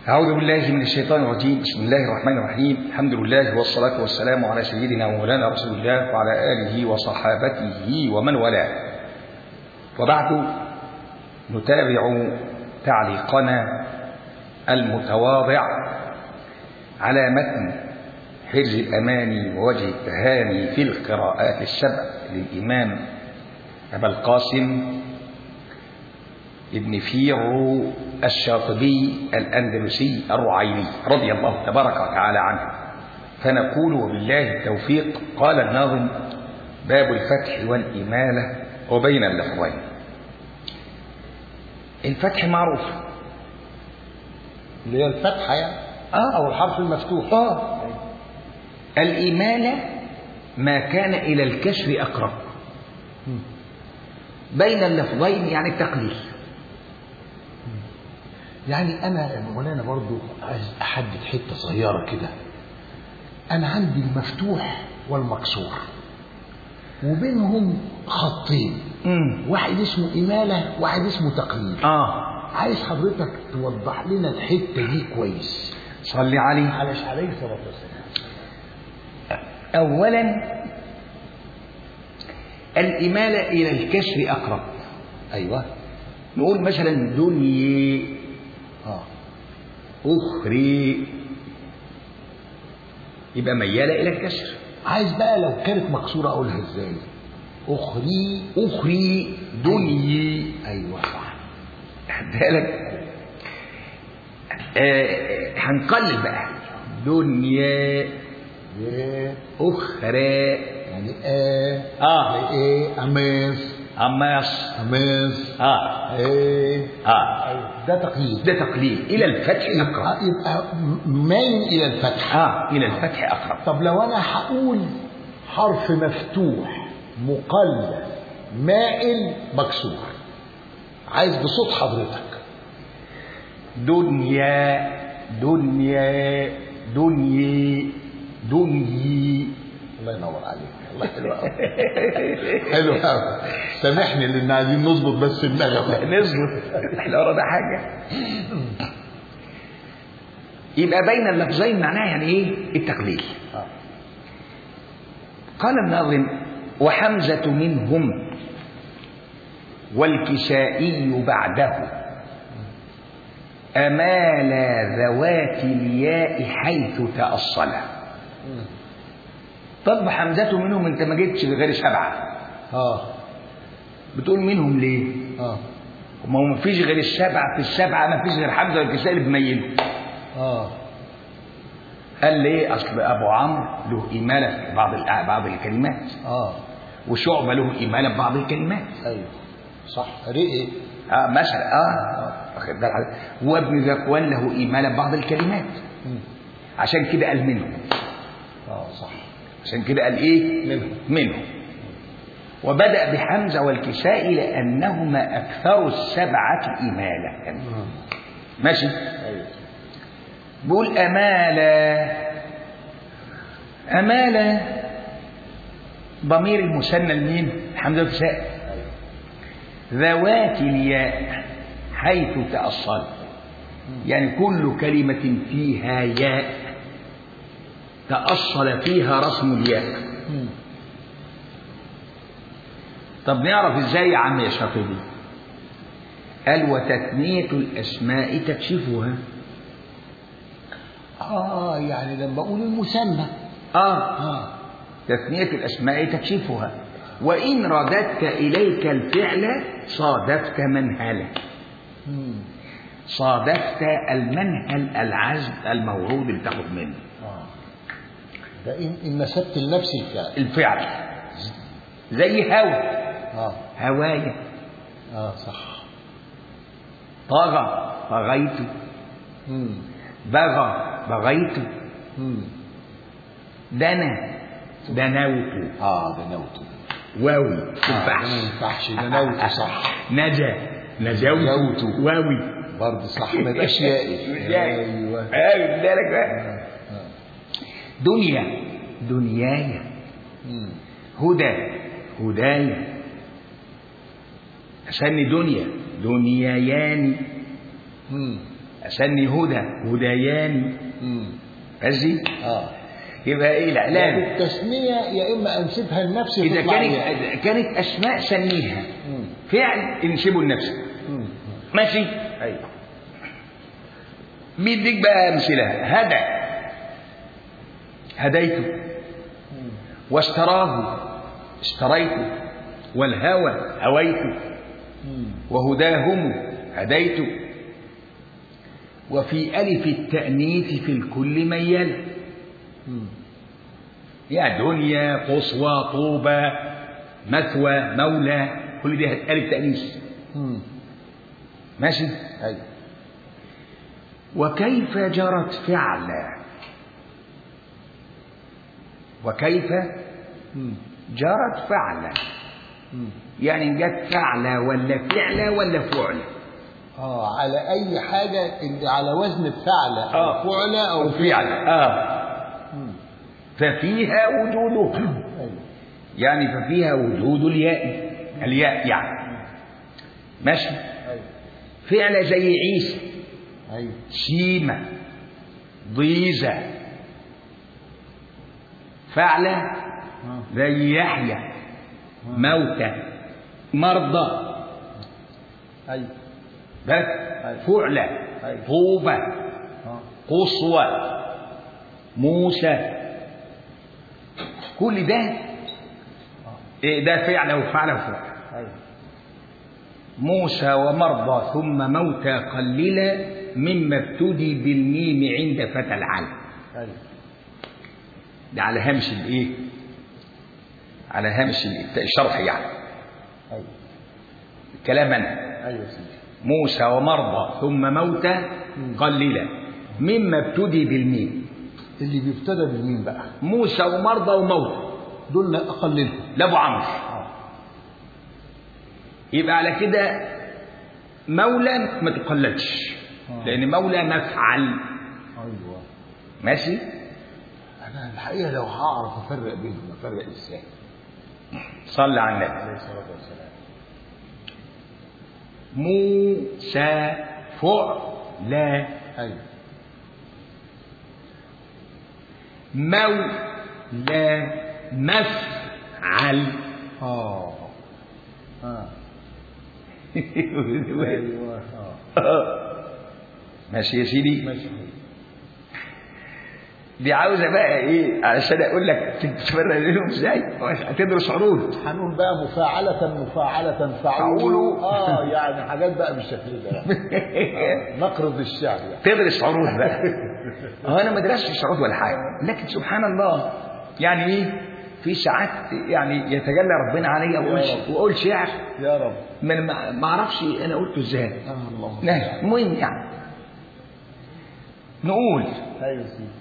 أعوذ بالله من الشيطان الرجيم بسم الله الرحمن الرحيم الحمد لله والصلاة والسلام على سيدنا ومولانا رسول الله وعلى آله وصحابته ومن والاه وبعد نتابع تعليقنا المتواضع على متن حرز الأماني ووجه التهاني في القراءات السبع للإمام أبا القاسم ابن فيرو الشاطبي الأندلسي الرعيني رضي الله تبارك وتعالى عنه فنقول وبالله التوفيق قال الناظم باب الفتح والإمالة وبين اللفظين الفتح معروف اللي هي الفتحة يعني آه أو الحرف المفتوح آه الإمالة ما كان إلى الكسر أقرب بين اللفظين يعني التقليل يعني أنا يا مولانا برضو عايز أحدد حتة صغيرة كده أنا عندي المفتوح والمكسور وبينهم خطين مم. واحد اسمه إمالة واحد اسمه تقليل آه عايز حضرتك توضح لنا الحتة دي كويس صلي عليه على عليه الصلاة والسلام أولا الإمالة إلى الكسر أقرب أيوه نقول مثلا دنيا آه أخري يبقى ميالة إلى الكسر عايز بقى لو كانت مكسورة أقولها إزاي أخري أخري دنيا أيوه صح بالك آه هنقلل بقى دنيا يه أخرى يعني آه آه إيه أماس أماس أماس آه إيه آه أيوه ده تقييد ده تقليل إلى الفتح أقرب يبقى مايل إلى الفتح آه إلى الفتح أقرب طب لو أنا هقول حرف مفتوح مقلل مائل مكسور عايز بصوت حضرتك دنيا دنيا دنيا دنيا الله ينور عليك الله حلو قوي حلو قوي سامحني لان عايزين نظبط بس النغمه نظبط احنا ورانا حاجة يبقى بين اللفظين معناها يعني ايه التقليل آه. قال الناظم وحمزة منهم والكسائي بعده أمال ذوات الياء حيث تأصلا طب حمزة منهم انت ما جبتش غير سبعة اه بتقول منهم ليه اه ما هو مفيش غير السبعة في السبعة مفيش غير حمزة والكسائي اللي بميله اه قال ليه أصل أبو عمرو له إمالة في بعض الأ- بعض الكلمات اه وشعبة له إمالة في بعض الكلمات ايوه صح رئي آه مثلا آه واخد بالك حضرتك؟ وابن ذكوان له إمالة في بعض الكلمات مم. عشان كده قال منهم اه صح عشان كده قال إيه منهم. منهم وبدأ بحمزة والكسائي لأنهما أكثر السبعة إمالة مم. ماشي ايوه بقول أمالة أمالة ضمير المثنى لمين؟ حمزة والكسائي ايوه ذوات الياء حيث تأصل يعني كل كلمة فيها ياء تأصل فيها رسم الياء مم. طب نعرف ازاي يا عم يا شاطبي قال وتثنية الأسماء تكشفها اه يعني لما اقول المثنى آه اه تثنية الأسماء تكشفها وإن رددت إليك الفعل صادفت منهلا مم. صادفت المنهل العزم الموعود اللي تاخد منه اه ده ان ان نسبت لنفسي الفعل الفعل زي هوى اه هوايا اه صح طغى طغيت مم. بغى بغيت مم. دنا دنوت اه ده نوت واوي آه، ده ما تنفعش ينفعش ده نوت صح نجا نجوت نجوت. واوي برضه صح ما يبقاش يائي ايوه ايوه بالك بقى آه. آه. دنيا دنياي مم. هدى هدايا عشان دنيا دنيايان مم. أسني هدى هديان مم. ماشي اه يبقى إيه الإعلان التسمية يا إما أنسبها لنفسي إذا تطلع كانت ياء. إذا كانت أسماء سميها مم. فعل انسبه لنفسك مم. ماشي أيوه بيديك بقى أمثلة هدى هديته مم. واشتراه اشتريته والهوى هويته مم. وهداهم هديت وفي ألف التأنيث في الكل ميل مم. يا دنيا قصوى طوبى مثوى مولى كل دي ألف تأنيث مم. ماشي أيوه وكيف جرت فعلا وكيف مم. جرت فعلا مم. يعني جت فعلة ولا فعلة ولا فعلة اه على اي حاجه اللي على وزن فعل آه. او فعل او أو فعلة آه مم. ففيها وجوده ايوه يعني ففيها وجود الياء الياء يعني ماشي ايوه فعل زي عيسى ايوه شيمة ضيزة فعل آه. زي يحيى موتى مرضى ايوه بالك أيوة. فعل أيوة. طوبة اه قصوى موسى كل ده إيه ده فعل وفعل وفعل ايوه موسى ومرضى ثم موتى قليلا مما ابتدي بالميم عند فتى العلم ايوه ده على هامش الايه على هامش الت- الشرح يعني ايوه كلام انا ايوه سيدي موسى ومرضى ثم موتى قليلا مما ابتدي بالميم اللي بيبتدى بالمين بقى موسى ومرضى وموتى دول اقللهم لابو عمرو اه يبقى على كده مولى ما تقلدش آه. لان مولى مفعل ايوه ماشي انا الحقيقه لو هعرف افرق بينهم افرق ازاي صلى على النبي عليه الصلاه والسلام موسى فعلا ايوه مولى مفعل اه اه ايوه اه ماشي يا سيدي ماشي دي عاوزه بقى ايه علشان اقول لك تفرق بينهم ازاي هتدرس عروض هنقول بقى مفاعلة مفاعلة فعول فعول. اه يعني حاجات بقى بالشكل ده يعني. آه، نقرض الشعر يعني تدرس عروض بقى هو انا ما درستش عروض ولا حاجه لكن سبحان الله يعني ايه في ساعات يعني يتجلى ربنا عليا واقول رب. واقول شعر يا رب ما ما- ما اعرفش انا قلته ازاي آه اللهم نه المهم يعني نقول ايوه سيدي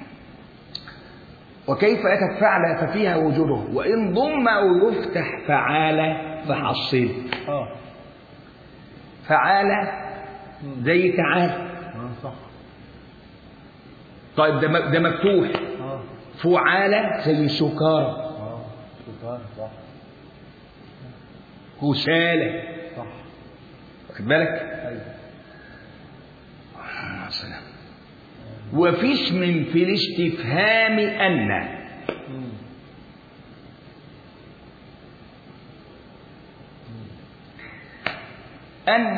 وكيف أتت فعل ففيها وجوده وإن ضم أو يفتح فعال فحصل اه فعال زي تعال اه صح طيب ده م- ده مفتوح اه فعال زي سكارى اه شكرا صح كسالى صح واخد بالك ايوه سلام وفي اسم في الاستفهام أن مم. أن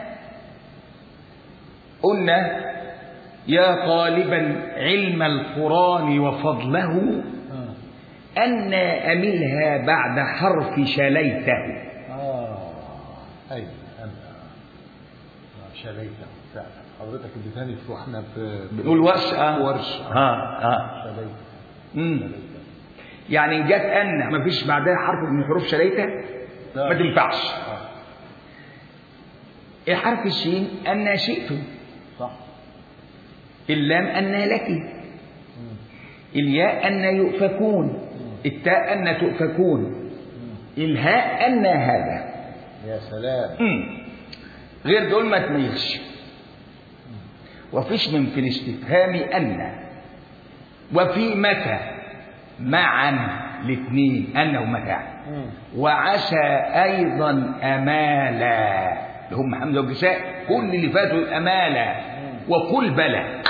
قلنا يا طالبا علم القرآن وفضله اه أن أملها بعد حرف شليته اه ايوه انت آه، شريته فعلا حضرتك اديتني في واحنا في بنقول ورش اه ورش اه اه شريته مم. شريته يعني إن جت أن ما فيش بعدها حرف من حروف شليته لا. ما تنفعش اه الحرف الشين أن شئت صح اللام أن لك مم. الياء أن يؤفكون التاء أن تؤفكون مم. الهاء أن هذا يا سلام مم. غير دول ما تميزش وفي اسم في الاستفهام أن وفي متى معا الاثنين أن ومتى مم. وعسى أيضا أمالا اللي هم حمزة والكساء كل اللي فاتوا الأمالة مم. وقل بلى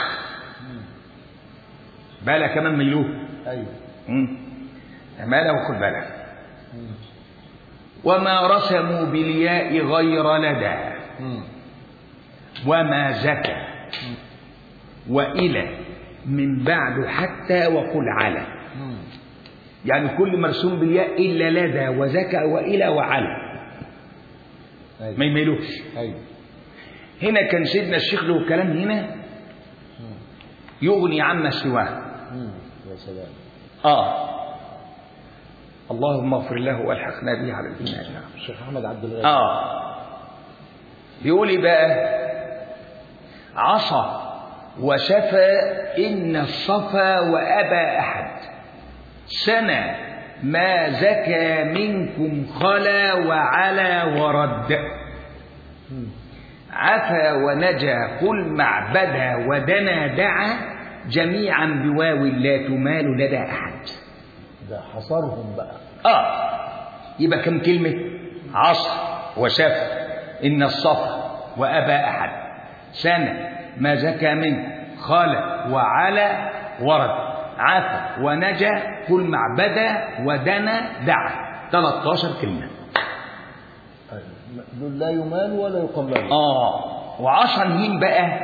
بلى كمان ميلوه ايوه مم. بلى وقل بلى مم. وما رسموا بالياء غير لدى مم. وما زكى وإلى من بعد حتى وقل على مم. يعني كل مرسوم بالياء إلا لدى وزكى وإلى وعلى ما ايوه يميلوش ايوه هنا كان سيدنا الشيخ له كلام هنا مم. يغني عما سواه مم. يا سلام آه اللهم اغفر له والحقنا به على الإيمان نعم. الشيخ احمد عبد الغني آه بيقول إيه بقى عصى وشفى إن الصفا وأبى أحد سنى ما زكى منكم خلا وعلى ورد مم. عفا ونجا قل معبدا ودنا دعا جميعا بواو لا تمال لدى أحد ده حصرهم بقى آه يبقى كم كلمة عصر وشفى إن الصفا وأبى أحد سنة ما زكى منه خال وعلى ورد عفا ونجا كل معبدا ودنا دعا 13 كلمة أيوة. دول لا يمال ولا يقلل آه وعصا مين بقى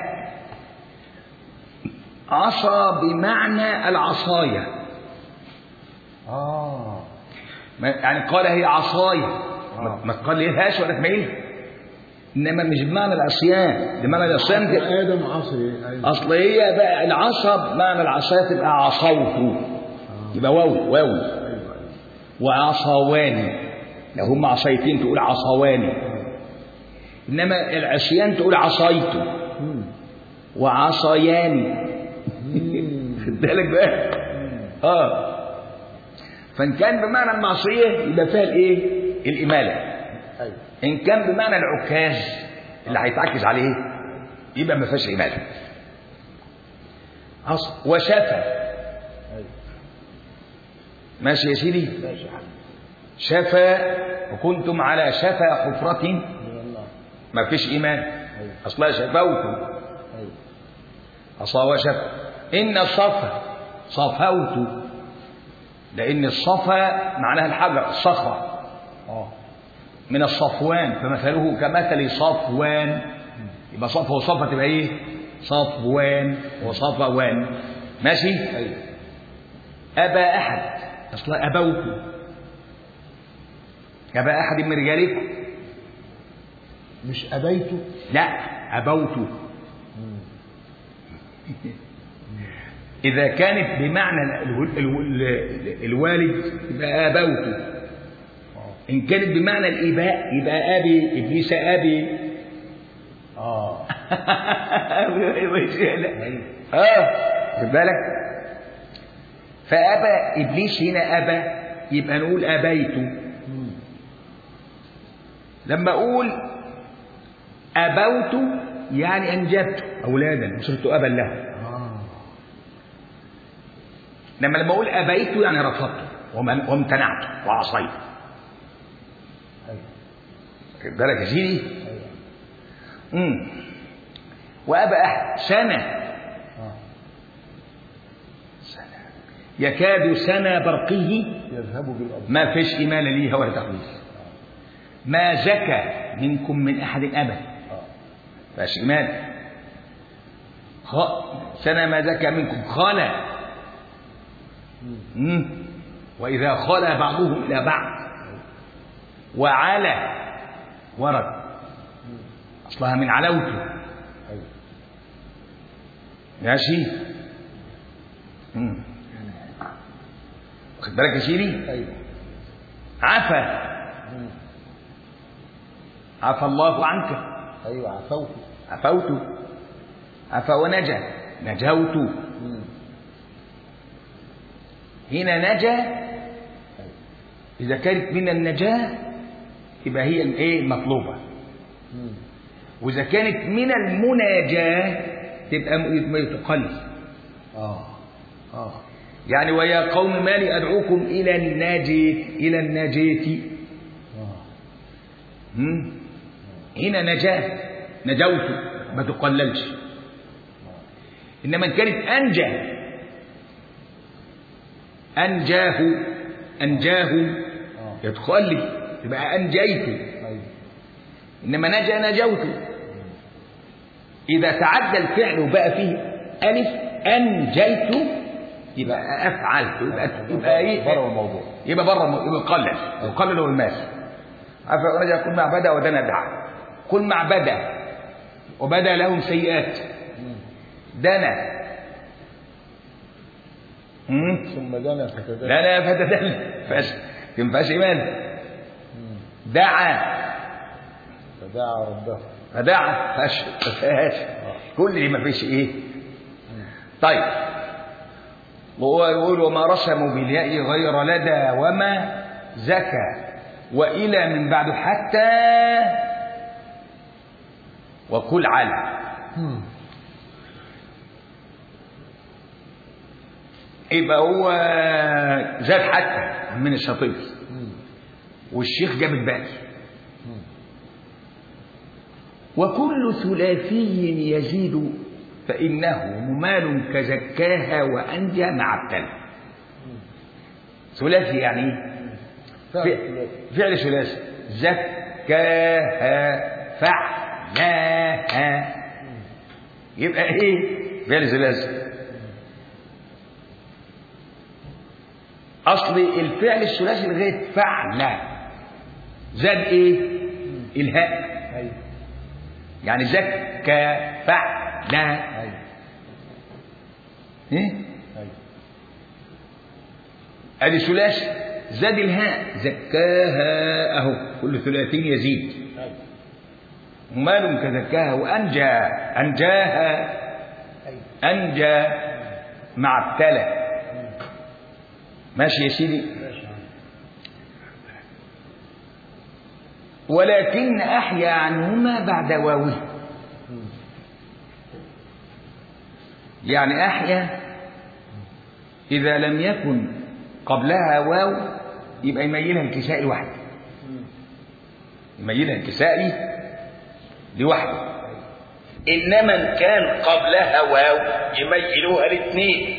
عصا بمعنى العصاية اه ما- يعني قال هي عصاية ما- آه. ما تقللهاش ولا تميلها إنما مش بمعنى العصيان بمعنى العصيان دي ادم عصري ايوه اصل هي بقى العصا بمعنى العصايه تبقى عصوت يبقى واو واو ايوه ايوه وعصوان لو هم عصايتين تقول عصوان انما العصيان تقول عصيت مم. وعصيان مم. خد بالك بقى اه فان كان بمعنى المعصيه يبقى فيها الايه الاماله ايوه ان كان بمعنى العكاز اللي هيتعكز عليه يبقى ما فيهاش اماله عص وشفى ايوه ماشي يا سيدي ماشي يا حبيبي شفى وكنتم على شفا حفرة من الله ما فيش إيمان ايوه أصلا شفوت ايوه أصلا وشفى إن الصفا صفوت لأن الصفا معناها الحجر الصخرة اه من الصفوان فمثله كمثل صفوان يبقى صفا وصفا تبقى إيه؟ صفوان وصفوان ماشي؟ ايوه أبى أحد أصلا أبوت أبى أحد من رجالكم مش ابيته لا أبوت مم. إذا كانت بمعنى ال- ال- ال- الوالد يبقى أبوت اه إن كانت بمعنى الإباء يبقى أبي إبليس أبي اه لا. آه خد بالك فأبى إبليس هنا أبى يبقى نقول أبيت مم. لما أقول أبوت يعني أنجبت أولادا وصرت أبا له اه لما لما أقول أبيت يعني رفضت ومن- وامتنعت وعصيت ايوه خد بالك يا سيدي ايوه امم وأبى أحد سنة اه يكاد سنة برقه يذهبوا بالارض ما فيش إيمان ليها ولا تقديس ما زكى منكم من أحد أبدا اه فاش إيمان خ... سنة ما زكى منكم خلا مم. مم. وإذا خلا بعضهم إلى بعض وعلى ورد أصلها من علوته ايوه ماشي مم. واخد بالك يا سيدي ايوه عفا مم. عفى الله عنك ايوه عفوت عفوت عفا ونجا نجوت مم. هنا نجا إذا كانت من النجاة يبقى هي الايه المطلوبة مم. وإذا كانت من المناجاة تبقى م- تقل اه اه يعني ويا قوم ما لي أدعوكم إلى الناجية إلى الناجية اه هم؟ هنا نجاة نجوت ما تقللش إنما إن كانت أنجى أنجاه أنجاه اه يدخل لي يبقى أنجيته ايوه إنما نجا نجوت إذا تعدى الفعل وبقى فيه ألف أنجيت يبقى أفعلت يبقى يبقى إيه بره الموضوع يبقى بره يبقى يقلل يقلل هو الماس عارف رجع كل مع بدا ودنا دعا كل مع بدا وبدا لهم سيئات دنا مم. ثم دنا فتدلى لا لا فتدل فاش تنفعش ايمان دعا فدعا ربه فدعا فاش فاش كل اللي ما فيش ايه طيب وهو يقول وما رسموا بالياء غير لدى وما زكى والى من بعد حتى وكل على مم. يبقى هو زاد حتى من الشاطبي مم. والشيخ جاب الباقي مم. وكل ثلاثي يزيد فإنه ممال كزكاها وأنجى مع ابتلى ثلاثي يعني إيه؟ فعل فعل ثلاثي زكاها فعلاها يبقى ايه فعل ثلاثي اصل الفعل الثلاثي لغايه فعل زاد ايه الهاء ايوه يعني زكى فعل ايوه ايه ايوه ادي ثلاثي زاد الهاء زكاها اهو كل ثلاثين يزيد ايوه مال كزكاها وانجى انجاها ايوه انجى مع ابتلى ماشي يا سيدي ماشي يا عم. ولكن احيا عنهما بعد واوه مم. يعني احيا اذا لم يكن قبلها واو يبقى يميلها الكسائي لوحده مم. يميلها الكسائي لوحده انما ان كان قبلها واو يميلوها الاثنين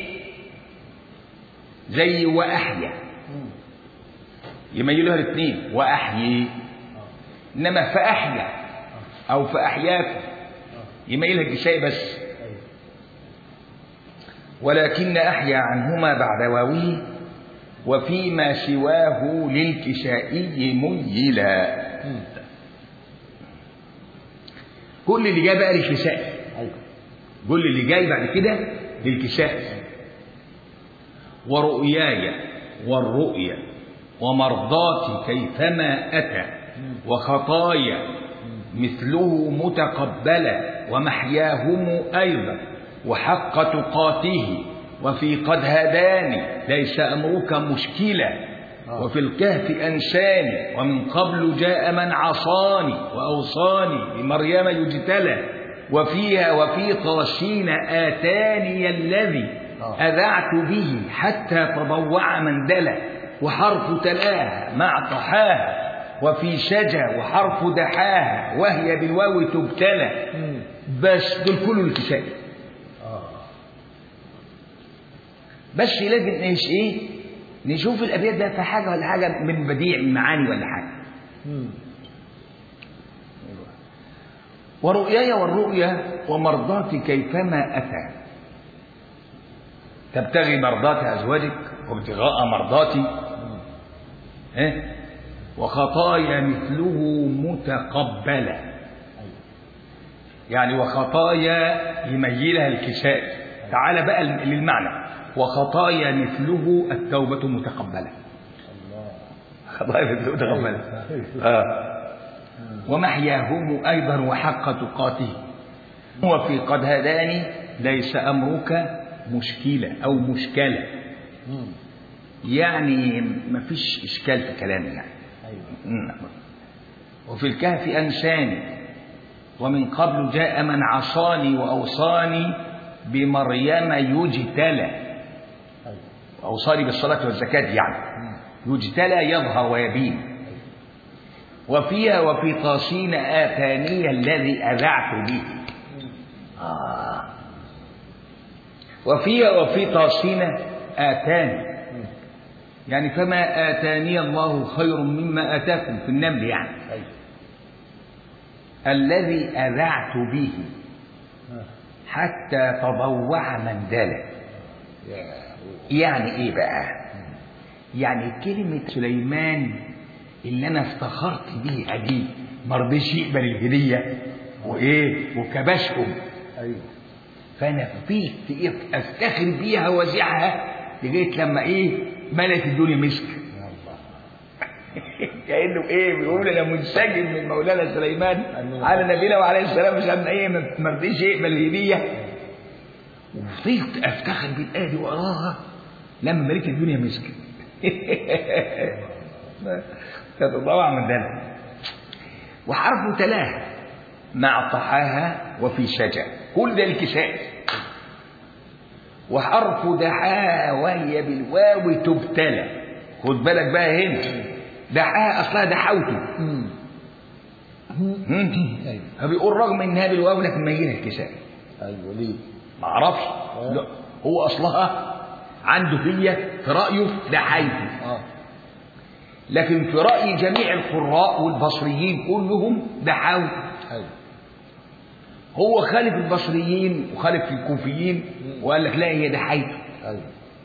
زي واحيا مم. يميلوها الاثنين واحيي اه انما فاحيا او فاحياكم اه يميلها الكسائي بس ايوه ولكن أحيا عنهما بعد واوه وفيما سواه للكسائي ميلا مم. كل اللي جاي بقى للكسائي ايوه كل اللي جاي بعد كده للكسائي ورؤياي والرؤيا ومرضاتي كيفما أتى وخطايا مثله متقبلا ومحياهم أيضا وحق تقاته وفي قد هداني ليس أمرك مشكلا آه. وفي الكهف أنساني ومن قبل جاء من عصاني وأوصاني بمريم يجتلى وفيها وفي طاسين آتاني الذي آه. أذعت به حتى تضوع من دلى وحرف تلاها مع طحاها وفي شجا وحرف دحاها وهي بالواو تبتلى مم. بس دول كله الكسائي اه بس لازم نش ايه نشوف الابيات ده في حاجه ولا حاجه من بديع من معاني ولا حاجه مم. ورؤياي والرؤيا ومرضاتي كيفما اتى تبتغي مرضات ازواجك وابتغاء مرضاتي مم. إيه؟ وخطايا مثله متقبله ايوه يعني وخطايا يميلها الكسائي تعال بقى للمعنى وخطايا مثله التوبة متقبلة الله خطايا مثله متقبلة آه. ومحياهم أيضا وحق تقاته وفي قد هداني ليس أمرك مشكلة أو مشكلة مم. يعني ما فيش إشكال في كلامي يعني ايوه نعم. وفي الكهف أنساني ومن قبل جاء من عصاني وأوصاني بمريم يجتلى ايوه وأوصاني بالصلاة والزكاة يعني مم. يجتلى يظهر ويبين وفيها وفي طاسين آتاني الذي أذعت به مم. آه. وفي وفي طاسين آتان يعني فما آتاني الله خير مما آتاكم في النمل يعني أيوة الذي أذعت به آه. حتى تضوع مندلا يا يعني ايه بقى يعني كلمة سليمان اللي انا افتخرت بيها دي ما رضيش يقبل الهدية وايه وكبشهم أيوة فانا فضلت إيه افتخر بيها وازعها لغايه لما ايه ملت الدنيا مسك يا الله كانه ايه بيقول انا منسجم من مولانا سليمان أمين. على نبينا وعليه السلام مش عم ايه ما ما رضيش يقبل الهديه وفضلت افتخر بالايه دي وراها لما مليت الدنيا مسك تتضوع من ذلك وحرف تلاه مع طحاها وفي شجع كل ده الكساء وحرف دحاها وهي بالواو تبتلى خد بالك بقى هنا دحاها اصلها دحوته مم. مم. أيوة فبيقول رغم انها بالواو لكن ميلها الكساء أيوة ليه؟ ما اعرفش آه. لا، هو اصلها عنده هي في رايه دحيته آه لكن في راي جميع القراء والبصريين كلهم دحوته أيوة هو خالف البصريين وخالف الكوفيين وقال لك لا هي دحيته أيوة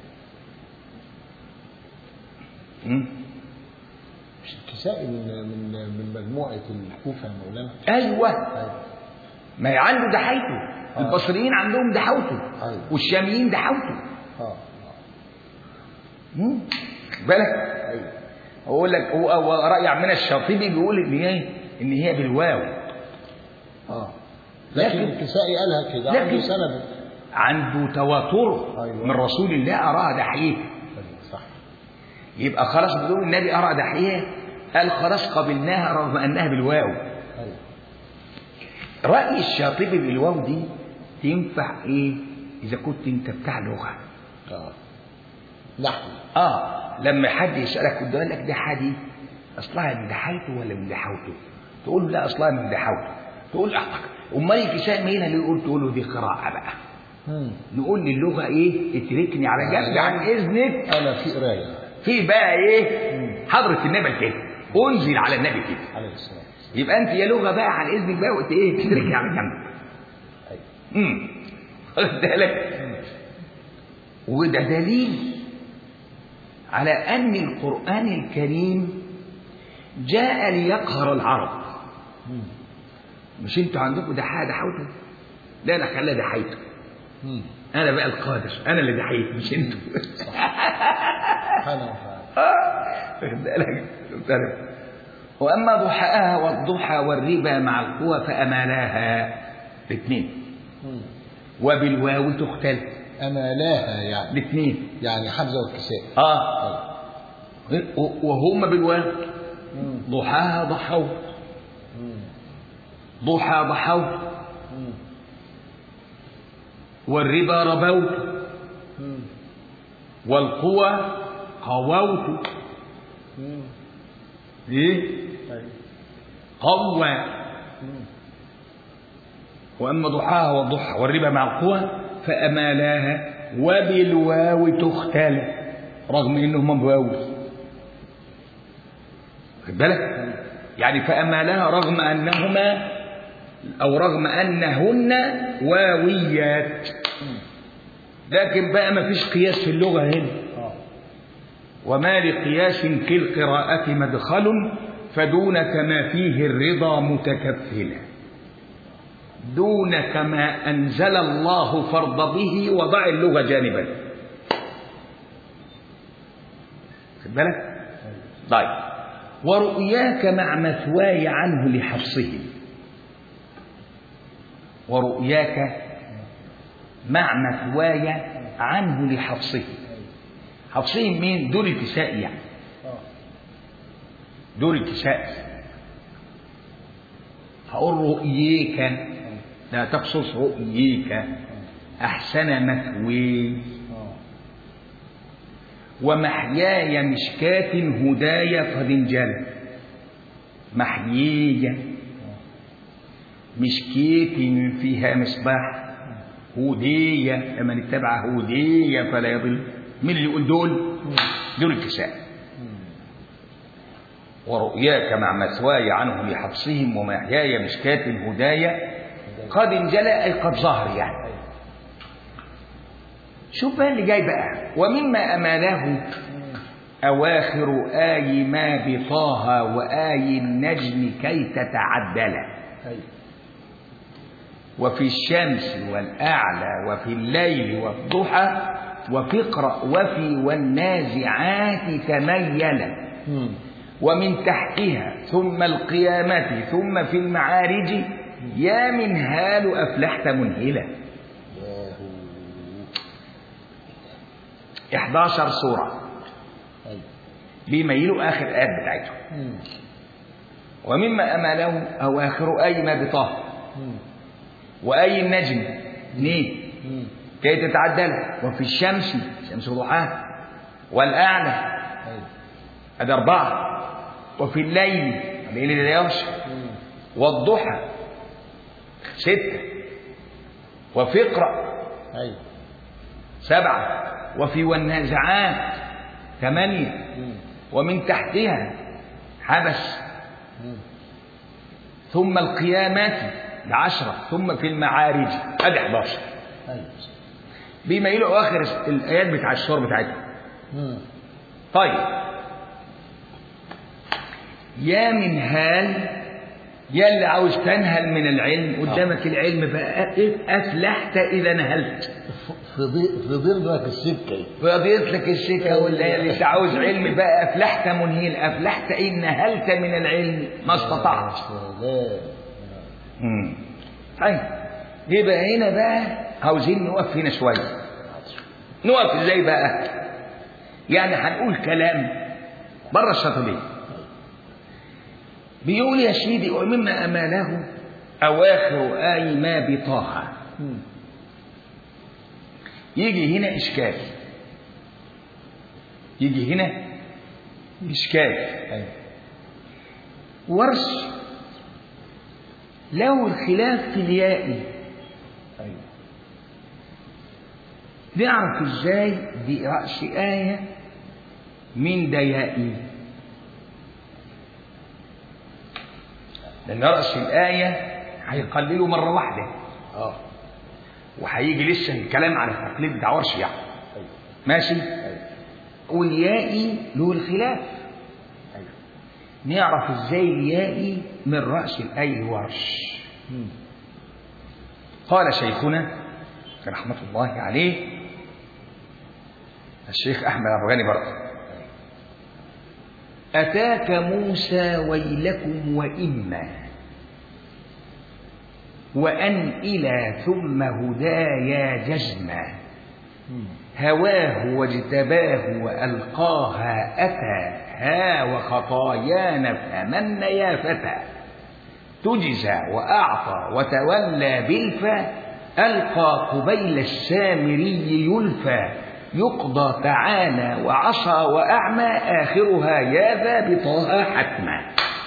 مم. مش الكسائي من من من مجموعة الكوفة يا مولانا ايوه أيوة ما هي عنده دحيته آه. البصريين عندهم دحوته أيوة. والشاميين دحوته آه مم. بالك أيوة اقول لك هو هو راي عمنا الشاطبي بيقول ان هي ان هي بالواو آه لكن لكن- الكسائي قالها كده لكن- عنده سند عنده تواتر أيوة. من رسول الله اراه دحيه أيوة صح يبقى خلاص بيقول النبي ارى دحيه قال خلاص قبلناها رغم انها بالواو أيوة راي الشاطبي بالواو دي تنفع ايه اذا كنت انت بتاع لغه آه نحو اه لما حد يسالك كنت يقول لك ده حدي اصلها من دحيته ولا من دحوته تقول له لا اصلها من دحوته تقول احتك امال الكساء مين اللي يقول تقول له دي قراءه بقى مم. نقول للغه ايه اتركني على جنب عن اذنك أنا في قراية في بقى ايه حضره النبي كده انزل على النبي كده عليه الصلاة والسلام يبقى انت يا لغه بقى عن اذنك بقى وانت ايه تتركني على جنب أيوة امم واخد بالك وده دليل على ان القران الكريم جاء ليقهر العرب مم. مش انتوا عندكم دحاء دحوته لا انا خليها دحيته مم. انا بقى القادر انا اللي دحيت مش انتوا سبحانه وتعالى واخد بالك واخد بالك؟ واما ضحاها والضحى والربا مع القوى فامالاها الاثنين مم. وبالواو تختل أمالاها يعني الاثنين يعني حمزة والكسائي اه و- وهم بالواو مم. ضحاها ضحوا مم. ضحى ضحوا مم. والربا ربوت مم. والقوى قووت مم. ايه أيوة. قوى مم. واما ضحاها والضحى والربا مع القوى فامالاها وبالواو تختل رغم انهم بواو خد بالك يعني فامالاها رغم انهما او رغم انهن واويات لكن بقى ما فيش قياس في اللغه هنا آه. وما لقياس في القراءة مدخل فدونك ما فيه الرضا متكفلا دونك ما أنزل الله فرض به وضع اللغة جانبا خد بالك طيب ورؤياك مع مثواي عنه لحفصه ورؤياك مع مثواي عنه لحفصه حفصهم مين دور الكساء يعني آه. دور الكساء هقول رؤيك لا تقصص رؤيك أحسن مثوي آه. ومحياي مشكاة هدايا قد انجلى محيي مشكية فيها مصباح هودية فمن اتبع هودية فلا يضل مين اللي يقول دول دول الكساء ورؤياك مع مثواي عنهم لحبسهم ومحياي مشكاة هدايا قد انجلى أي قد ظهر يعني شوف بقى اللي جاي بقى ومما أماله أواخر آي ما بطه وآي النجم كي تتعدل أيوة وفي الشمس والأعلى وفي الليل والضحى وفي اقرأ وفي والنازعات تميلا مم. ومن تحتها ثم القيامة ثم في المعارج يا من هال أفلحت منهلا ياهو 11 سورة أيوة بيميلوا آخر آيات بتاعتهم مم. ومما أماله أواخر أي ما بطه مم. وأي النجم اثنين مم. كي تتعدل وفي الشمس شمس ضحاها والأعلى أيوة أدي أربعة وفي الليل الليل اللي يغشى مم. والضحى ستة وفي اقرأ أيوة سبعة وفي والنازعات ثمانية مم. ومن تحتها حبس مم. ثم القيامات بعشرة ثم في المعارج أدي 11 أيوة بيميلوا آخر الآيات بتاع الشهور بتاعتهم مم. طيب يا من هال يا اللي عاوز تنهل من العلم قدامك العلم بقى أفلحت إذا نهلت في ضي- في ضلك السكة فضيت لك السكة واللي اللي انت عاوز علم بقى أفلحت منهيل أفلحت إن نهلت من العلم ما استطعت سلام مم. طيب يبقى هنا بقى عاوزين نقف هنا شوية نقف ازاي بقى يعني هنقول كلام بره الشاطبية بيقول يا سيدي ومما أماله أواخر آي ما بطه مم. يجي هنا إشكال يجي هنا إشكال أيوة ورش له الخلاف في الياء أيوة نعرف ازاي دي رأس آية من ديائي لأن رأس الآية هيقللوا مرة واحدة اه وهيجي لسه الكلام على التقليد بتاع ورش يعني أيوة ماشي أيوة واليائي له الخلاف أيوة نعرف ازاي اليائي من رأس الآية ورش مم. قال شيخنا رحمة الله عليه الشيخ أحمد الأفغاني برضه أتاك موسى ويلكم وإما وأن إلى ثم هدايا جزما مم. هواه واجتباه وألقاها أتى ها وخطايانا فمن يا فتى تجزى وأعطى وتولى بالفا ألقى قبيل السامري يلفى يقضى تعالى وعصى وأعمى آخرها يا ذا بطه حتما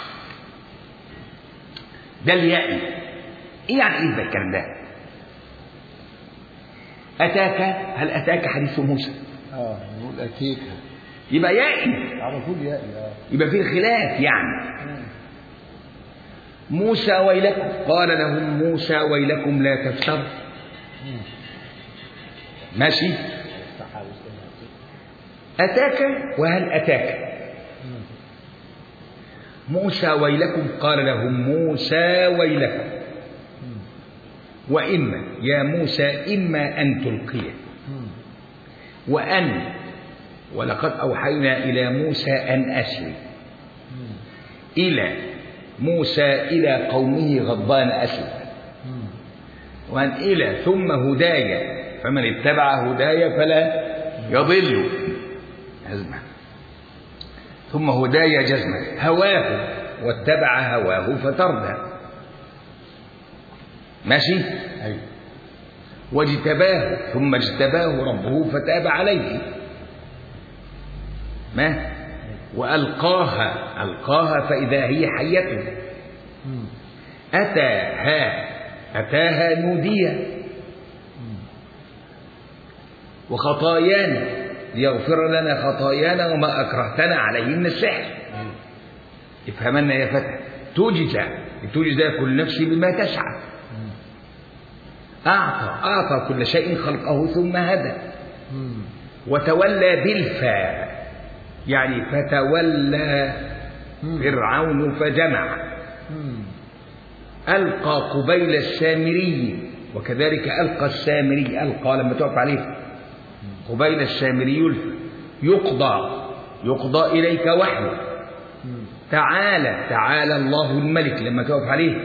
ده اليائي إيه يعني إيه ده الكلام ده أتاك هل أتاك حديث موسى اه نقول أتيك يبقى يائي على طول يا اه يبقى في خلاف يعني موسى ويلكم قال لهم موسى ويلكم لا تفتروا مم. ماشي افتح على السنة. أتاك وهل أتاك مم. موسى ويلكم قال لهم موسى ويلكم مم. وإما يا موسى إما أن تلقيه مم. وأن ولقد أوحينا إلى موسى أن أسري مم. إلى موسى إلى قومه غضبان أسفا مم. وأن إلى ثم هدايا فمن اتبع هدايا فلا يضل أزمة ثم هدايا جزمة هواه واتبع هواه فتردى ماشي أيوة واجتباه ثم اجتباه ربه فتاب عليه ما وألقاها ألقاها فإذا هي حية مم. أتاها أتاها نودية مم. وخطايانا ليغفر لنا خطايانا وما أكرهتنا عليه من السحر أيوة. افهمنا يا فتى تجزى تجزى كل نفس بما تسعى مم. أعطى أعطى كل شيء خلقه ثم هدى مم. وتولى بالفاء يعني فتولى مم. فرعون فجمع مم. ألقى قبيل السامري وكذلك ألقى السامري ألقى لما تقف عليه قبيل السامري الف- يقضى يقضى إليك وحيه مم. تعالى تعالى الله الملك لما تقف عليه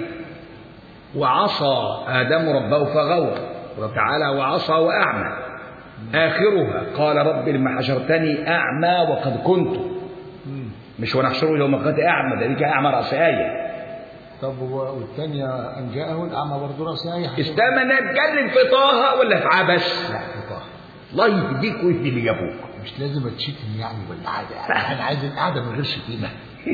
وعصى آدم ربه فغوى وتعالى وعصى وأعمى آخرها قال رب لما حشرتني أعمى وقد كنت مم. مش ونحشره يوم القيامة أعمى ده دي أعمى رأس آية طب هو- والثانية أن جاءه الأعمى برضه رأس آية حسب- استنى نتكلم في طه ولا في عبس لا في طه الله يهديك ويهدي اللي جابوك مش لازم اتشتم يعني ولا حاجة يعني أنا عايز القعدة من غير شتيمة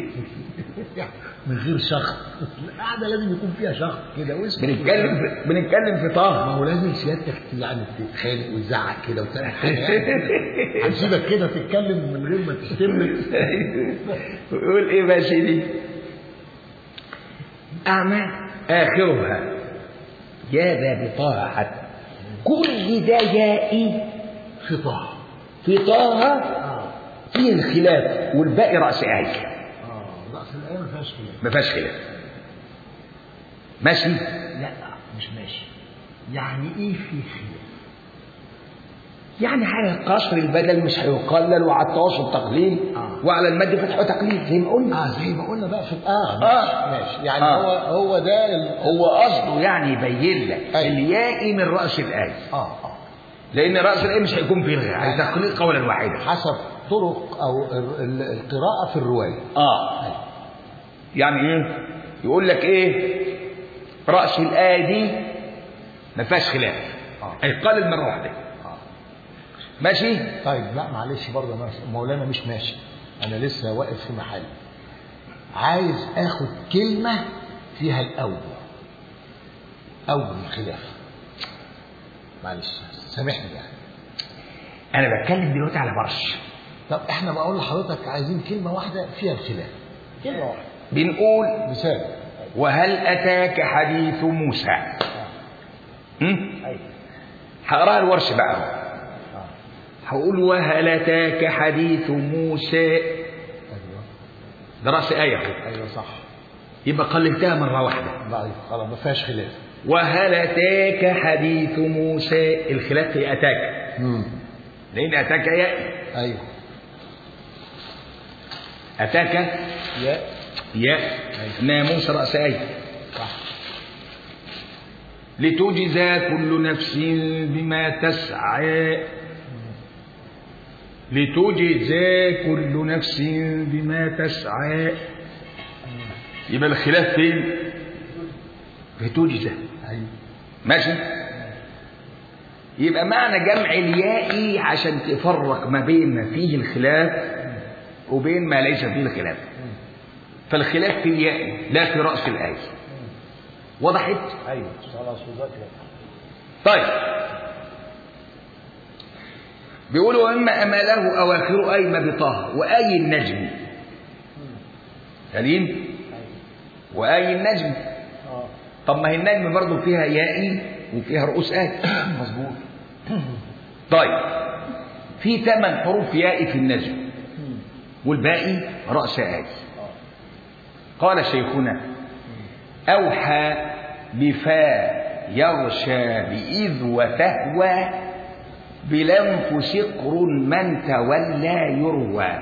من غير شخط القعدة لازم يكون فيها شخط كده واسمه بنتكلم في بنتكلم في ما طه هو لازم سيادتك يعني تتخانق وتزعق كده وتعمل حاجة يعني هنسيبك كده تتكلم من غير ما تشتمك يقول ايه بقى سيدي أعمى آخرها يا ذا بطه حتى كل ده يائي في طه في طه اه فيه الخلاف والباقي رأس آية اه رأس الآية ما فيهاش خلاف ما فيهاش خلاف ماشي لا مش ماشي يعني ايه في خلاف يعني على قصر البدل مش هيقلل وعلى التواصل تقليل آه. وعلى المد فتح وتقليل زي ما قلنا اه زي ما قلنا بقى في اه آه. ماشي, ماشي. يعني آه. هو هو ده ال... هو قصده يعني يبين لك أيوة. اليائي من رأس الآية اه اه لأن رأس الآية مش هيكون فيه الغاء عايز تقليل قولا واحدا حسب طرق او ال- ال- القراءة في الرواية اه يعني ايه يقول لك ايه رأس الآية دي ما فيهاش خلاف آه. هيقلل مرة واحدة آه. ماشي طيب لا معلش برضه أنا مولانا مش ماشي انا لسه واقف في محل عايز اخد كلمة فيها الاول اول الخلاف معلش سامحني يعني أنا بتكلم دلوقتي على برش طب احنا بقول لحضرتك عايزين كلمة واحدة فيها الخلاف كلمة واحدة بنقول مثال وهل أتاك حديث موسى هم؟ ايوه هقراها الورش بقى أهو. اه هقول وهل أتاك حديث موسى ايوه ده رأس آية أهو. ايوه صح يبقى قللتها مرة واحدة ضعيف خلاص ما فيهاش خلاف وهل أتاك حديث موسى الخلاف في أتاك امم لأن أتاك يأتي ايوه أتاك يا يا ناموس رأس آية صح لتجزى كل نفس بما تسعى لتجزى كل نفس بما تسعى يبقى الخلاف فين؟ في تجزى ايوه ماشي يبقى معنى جمع الياء عشان تفرق ما بين ما فيه الخلاف وبين ما ليس فيه الخلاف فالخلاف في الياء لا في رأس الآية وضحت؟ ايوه خلاص وذاكر طيب بيقولوا إما أماله أواخر أيم بطه وآي النجم سليم وآي النجم اه طب ما هي النجم برضه فيها يائي وفيها رؤوس آي مظبوط طيب في ثمان حروف ياء في النجم والباقي رأس آي قال شيخنا أوحى بفا يغشى بإذ وتهوى بلنف سقر من تولى يروى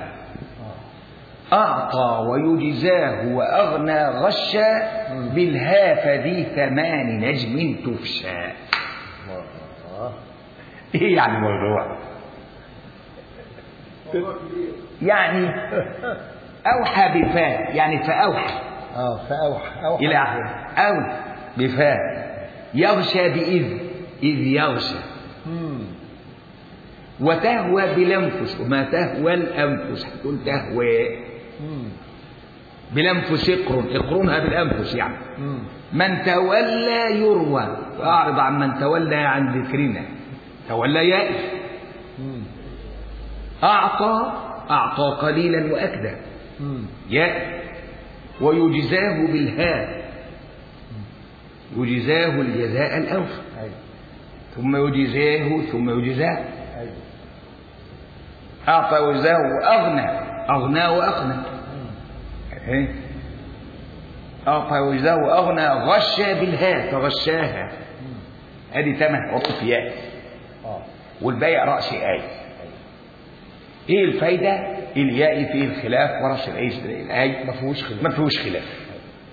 أعطى ويجزاه وأغنى غشا بالهاف ذي ثمان نجم تفشى اه إيه يعني الموضوع يعني أوحى بفاء يعني فأوحى اه فاوحى اوحى إلى أو بفاء يغشى بإذ إذ يغشى مم. وتهوى بلنفس وما تهوى الأنفس هتقول تهوى مم. بلنفس اقرن اقرنها بالأنفس يعني مم. من تولى يروى فأعرض عن من تولى عن ذكرنا تولى يائس مم. أعطى أعطى قليلا وأكدى مم. ياء ويجزاه بالهاء يجزاه الجزاء الأوفى أيوة ثم يجزاه ثم يجزاه أيوة أعطى وجزاه وأغنى أغنى وأقنى مم. إيه؟ أعطى وجزاه وأغنى غشى بالهاء فغشاها مم. ادي تمن عطف ياء اه والباقي راس اي ايه الفايده الياء فيه الخلاف وراس الاي الاي ما فيهوش خلاف ما فيهوش خلاف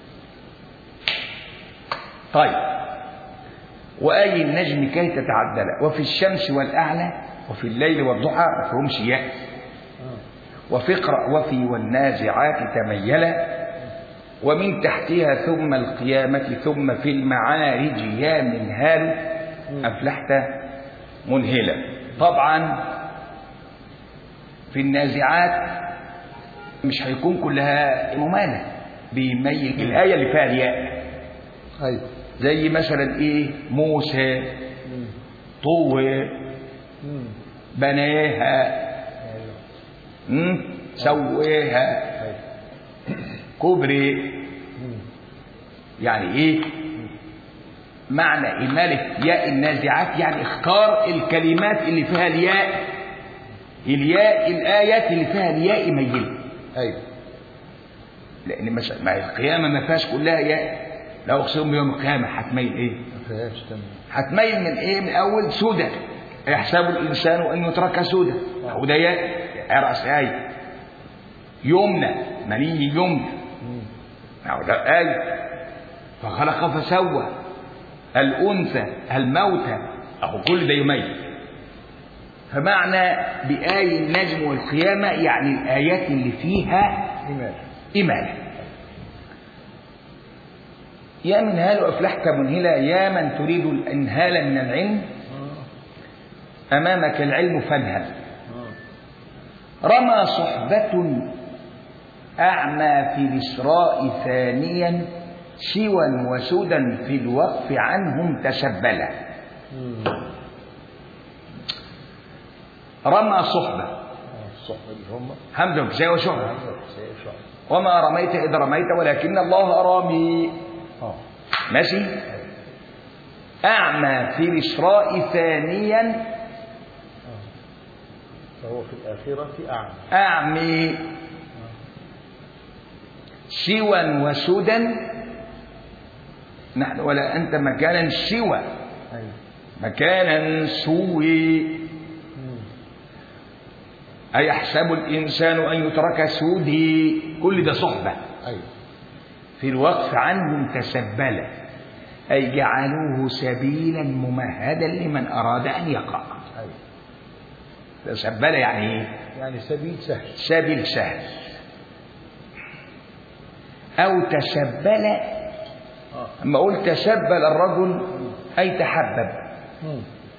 طيب وآي النجم كي تتعدل وفي الشمس والأعلى وفي الليل والضحى ما فيهمش ياء آه. وفي اقرأ وفي والنازعات تميلا ومن تحتها ثم القيامة ثم في المعارج يا منهال أفلحت منهلا طبعا في النازعات مش هيكون كلها ممالة بيميل الآية اللي فيها الياء أيوة زي مثلا إيه موسى مم. طوى مم. بناها أيوة مم، سواها أيوة كبري مم. يعني ايه معنى إمالة ياء النازعات يعني اختار الكلمات اللي فيها الياء الياء الآيات اللي فيها الياء ميلة أيوة لأن مثلا ما القيامة ما فيهاش كلها ياء لو أقسم بيوم القيامة هتميل إيه؟ ما فيهاش تمام هتميل من إيه؟ من أول سودة يحسب الإنسان أن يترك سودة أو ده ياء رأس آية يمنى مني يمنى مم. أو ده آية فخلق فسوى الأنثى الموتى أهو كل ده يميز فمعنى بآي النجم والقيامة يعني الآيات اللي فيها إيمان إمالة يا منهال أفلحت منهلا يا من تريد الإنهال من العلم آه. أمامك العلم فانهل آه. رمى صحبة أعمى في الإسراء ثانيا سوى وسودا في الوقف عنهم تسبلا مم. رمى صحبة آه. الصحبة اللي هم حمزة وكساء وشعبة عندك سيء شعر وما رميت إذ رميت ولكن الله رامي اه ماشي أعمى في الإسراء ثانيا فهو في الآخرة أعمى أعمي سوى وسودا نحن ولا أنت مكانا سوى أيوة مكانا سوي مم. أيحسب الإنسان أن يترك سودي كل ده صحبة أيوة في الوقف عنهم تسبلا أي جعلوه سبيلا ممهدا لمن أراد أن يقع أيوة تسبلا يعني إيه؟ يعني سبيل سهل سبيل سهل أو تسبل اه أما أقول تسبل الرجل أي تحبب مم.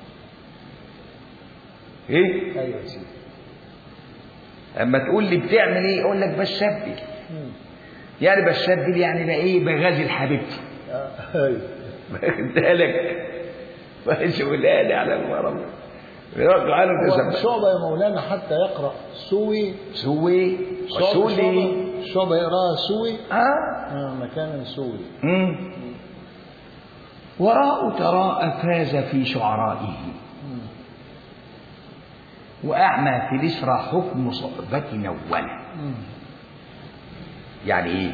إيه؟ أيوة يا سيدي أما تقول لي بتعمل إيه؟ أقول لك بسبل مم. يعني بسبل يعني بقى إيه بغازل حبيبتي آه. أيوة واخد بالك شغلانة على المرض يوقع عنه هو تسبل شعبة يا مولانا حتى يقرأ سوي سوي وسولي شعبة- شعبة يقرأها سوي آه آه مكانا سوي مم. وراء تراءى فاز في شعرائه مم. وأعمى في الإسرى حكم صحبة نوله مم. يعني إيه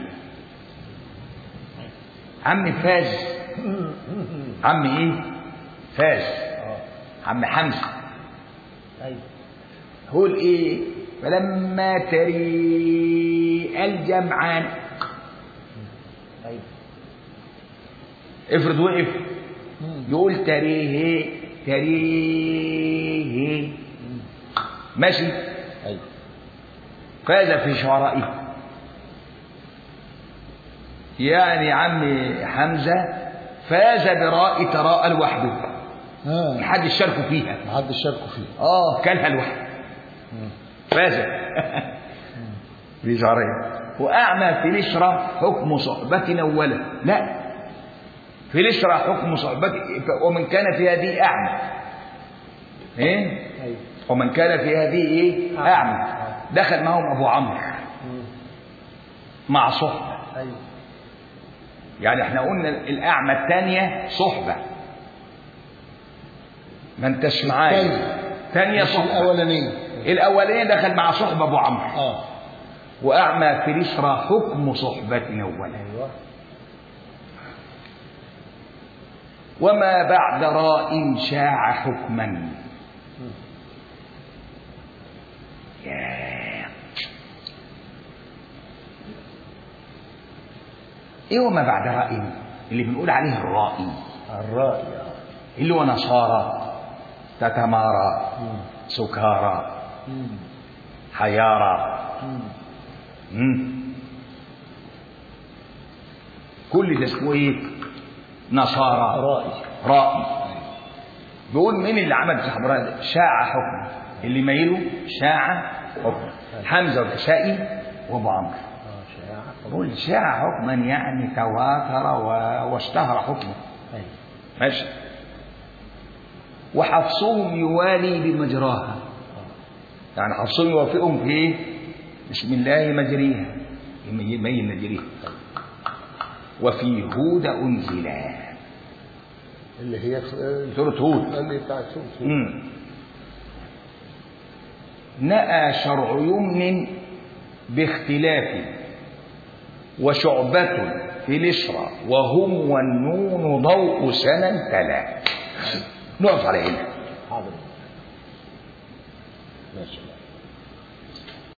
عم فاز عم إيه فاز اه عم حمزة أيوة قول إيه فلما تري الجمعان أيوة افرض وقف مم. يقول تريه تريه مم. ماشي أيوة فاز في شعرائه يعني عم حمزة فاز براء تراءى لوحده ها محدش شاركوا فيها محدش شاركوا فيه اه كلها لوحده مم. فاز في شعريه وأعمى في الإشرة حكم صحبة أولا لا في الإشرة حكم صحبة ومن كان في هذه أعمى إيه أيوة ومن كان في هذه ايه اعمى دخل معهم ابو عمرو مم. مع صحبه ايوه يعني احنا قلنا الاعمى الثانيه صحبه ما انتش معايا الثانية. ثانيه مش صحبه الاولانيه الاولانيه دخل مع صحبه ابو عمرو اه واعمى في الاسرى حكم صحبه اولا ايوه وما بعد راء شاع حكما ياه. ايه وما بعد راء اللي بنقول عليه الرائي الرأي آه. اللي هو نصارى تتمارى مم. سكارى مم. حيارى مم. مم. كل ده اسمه ايه نصارى رأي رائي بيقول مين اللي عمل الحمراء ده شاع حكم اللي ميله شاع حكم حمزه والكسائي وابو عمرو اه شائعة بيقول شاع حكما يعني تواتر و- واشتهر حكمه ايوه ماشي وحفصهم يوالي بمجراها يعني حفصهم يوافقهم في ايه بسم الله مجريها يمي يمي مجريها وفي هود انزلا اللي هي سوره هود اللي بتاعت سوق مم. نأى شرع يمن باختلاف وشعبة في الإسرى وهم والنون ضوء سنة تلا نقف على هنا حاضر ماشي